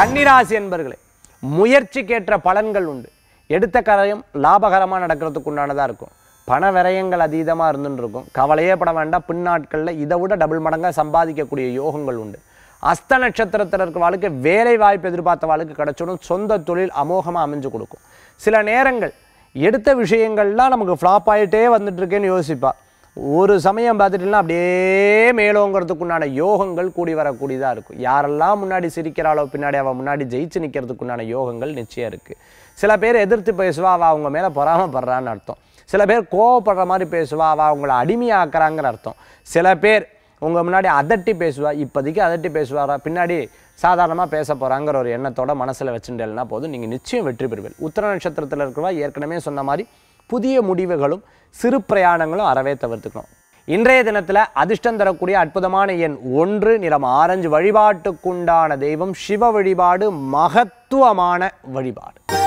கன்னிராசி என்பர்களே முயற்சிக்கேற்ற பலன்கள் உண்டு எடுத்த காரியம் லாபகரமாக நடக்கிறதுக்கு உண்டானதாக இருக்கும் பண விரயங்கள் அதீதமாக இருந்துன்னு இருக்கும் கவலையே பட வேண்டாம் பின்னாட்களில் இதை விட டபுள் மடங்காக சம்பாதிக்கக்கூடிய யோகங்கள் உண்டு அஸ்த நட்சத்திரத்தில் இருக்கிற வாழ்க்கை வேலை வாய்ப்பு எதிர்பார்த்த வாழ்க்கை கிடைச்சிடும் சொந்த தொழில் அமோகமாக அமைஞ்சு கொடுக்கும் சில நேரங்கள் எடுத்த விஷயங்கள்லாம் நமக்கு ஃப்ளாப் ஆகிட்டே வந்துட்டு இருக்கேன்னு யோசிப்பா ஒரு சமயம் பார்த்துட்டுனா அப்படியே மேலோங்கிறதுக்குண்டான யோகங்கள் கூடி வரக்கூடியதாக இருக்கும் யாரெல்லாம் முன்னாடி சிரிக்கிறாளோ பின்னாடி அவள் முன்னாடி ஜெயிச்சு நிற்கிறதுக்குண்டான யோகங்கள் நிச்சயம் இருக்குது சில பேர் எதிர்த்து பேசுவா அவள் அவங்க மேலே பொறாமப்படுறான்னு அர்த்தம் சில பேர் கோவப்படுற மாதிரி பேசுவா அவள் அவங்கள அடிமையாக்குறாங்கிற அர்த்தம் சில பேர் உங்கள் முன்னாடி அதட்டி பேசுவா இப்போதைக்கு அதட்டி பேசுவாரா பின்னாடி சாதாரணமாக பேச போகிறாங்கிற ஒரு எண்ணத்தோட மனசில் வச்சுட்டேன்னா போதும் நீங்கள் நிச்சயம் வெற்றி பெறுவீர்கள் உத்தர நட்சத்திரத்தில் இருக்கிறவா ஏற்கனவே சொன்ன மாதிரி புதிய முடிவுகளும் சிறு பிரயாணங்களும் அறவே தவிர்த்துக்கணும் இன்றைய தினத்தில் அதிர்ஷ்டம் தரக்கூடிய அற்புதமான எண் ஒன்று நிறம் ஆரஞ்சு வழிபாட்டுக்குண்டான தெய்வம் சிவ வழிபாடு மகத்துவமான வழிபாடு